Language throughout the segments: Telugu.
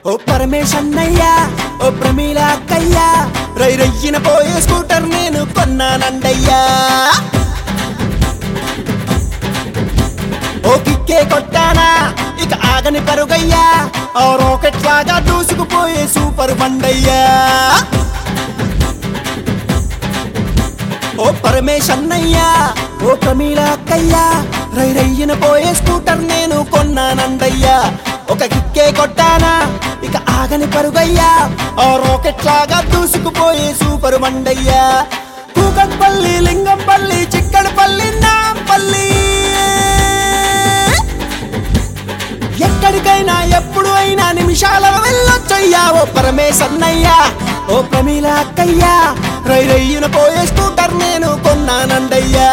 ఓ పరమేశ్ అన్నయ్యా ఓ ప్రమీల అక్కయ్యా రై రయ్యిన పోయే స్కూటర్ నేను కొన్నానండయ్యా ఓ కిక్కే కొట్టానా ఇక ఆగని పరుగయ్యా ఓ రాకెట్ లాగా దూసుకుపోయే సూపర్ బండయ్యా ఓ పరమేశ్ అన్నయ్యా ఓ ప్రమీల అక్కయ్యా రై రయ్యిన పోయే స్కూటర్ నేను కొన్నానండయ్యా ఒక కిక్కే కొట్టానా ఇక ఆగని పరుగయ్యా ఓ రాకెట్ లాగా దూసుకుపోయే సూపర్ బండయ్యా కూకట్పల్లి లింగంపల్లి చిక్కడపల్లి నాంపల్లి ఎక్కడికైనా ఎప్పుడు అయినా నిమిషాలలో వెళ్ళొచ్చయ్యా ఓ పరమేశ్ అన్నయ్యా ఓ ప్రమీల అక్కయ్యా రై రయ్యున పోయే స్కూటర్ నేను కొన్నానండయ్యా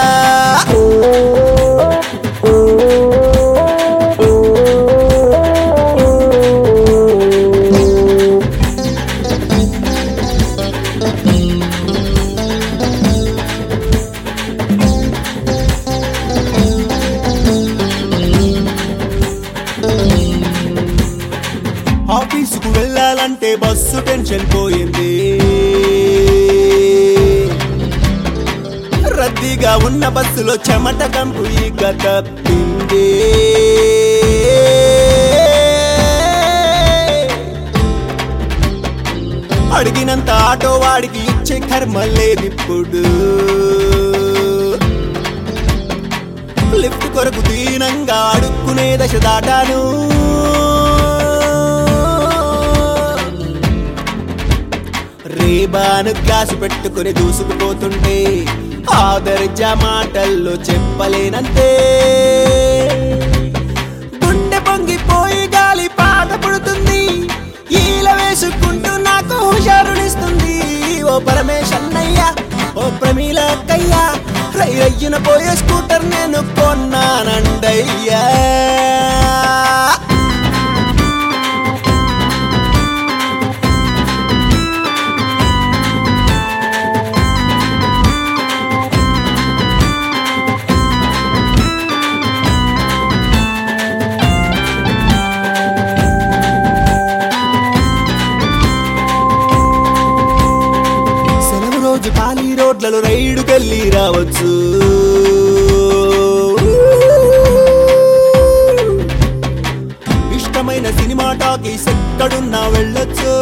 ఆఫీసుకు వెళ్ళాలంటే బస్సు టెన్షన్ పోయింది రద్దీగా ఉన్న బస్సులో చెమట కంపు ఇక తప్పింది అడిగినంత ఆటో వాడికి ఇచ్చే కర్మ లేదిప్పుడు లిఫ్ట్ కొరకు దీనంగా అడుక్కునే దశ దాటాను రేబాను గ్లాసు పెట్టుకుని దూసుకుపోతుంటే ఆదర్జ మాటల్లో చెప్పలేనంతే గుండె పొంగిపోయి గాలి పాట పుడుతుంది ఈల వేసుకుంటూ నాకు హుషారునిస్తుంది ఓ పరమేశ్ అన్నయ్య ఓ ప్రమీల అక్కయ్య రై రయ్యున పోయే స్కూటర్ నేను కొన్నానండయ్యా సెలవు రోజు ఖాళీ రోడ్లలో రైడుకెళ్ళి రావచ్చు ఇష్టమైన సినిమా టాకీస్ ఎక్కడున్నా వెళ్ళొచ్చు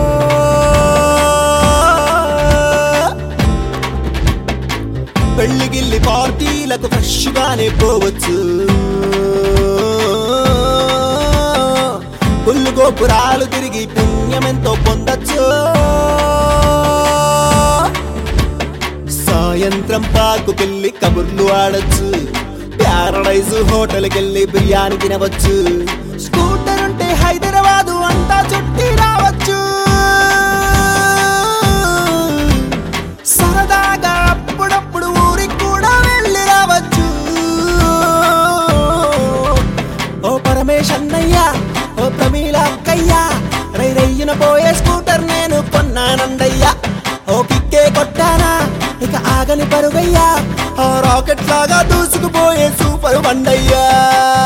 పెళ్లిగిల్లి పార్టీలకు ఫ్రెష్ గానే పోవచ్చు పుల్లు గోపురాలు తిరిగి పుణ్యమెంతో పొందొచ్చు సాయంత్రం పార్కుకెళ్ళి కబుర్లు ఆడొచ్చు ప్యారడైజ్ హోటల్కెళ్ళి బిర్యానీ తినవచ్చు స్కూటర్ ఉంటే హైదరాబాదు అంతా చుట్టి రావచ్చు సరదాగా అప్పుడప్పుడు ఊరికి కూడా వెళ్ళి రావచ్చు ఓ పరమేశ్ అన్నయ్య ఓ ప్రమీల అక్కయ్య రై రయ్యున పోయే స్కూటర్ నేను కొన్నానండయ్యా ఓ కిక్కే కొట్టానా ఇక ఆగని పరుగయ్యా ఆ రాకెట్ లాగా దూసుకుపోయే సూపర్ బండయ్యా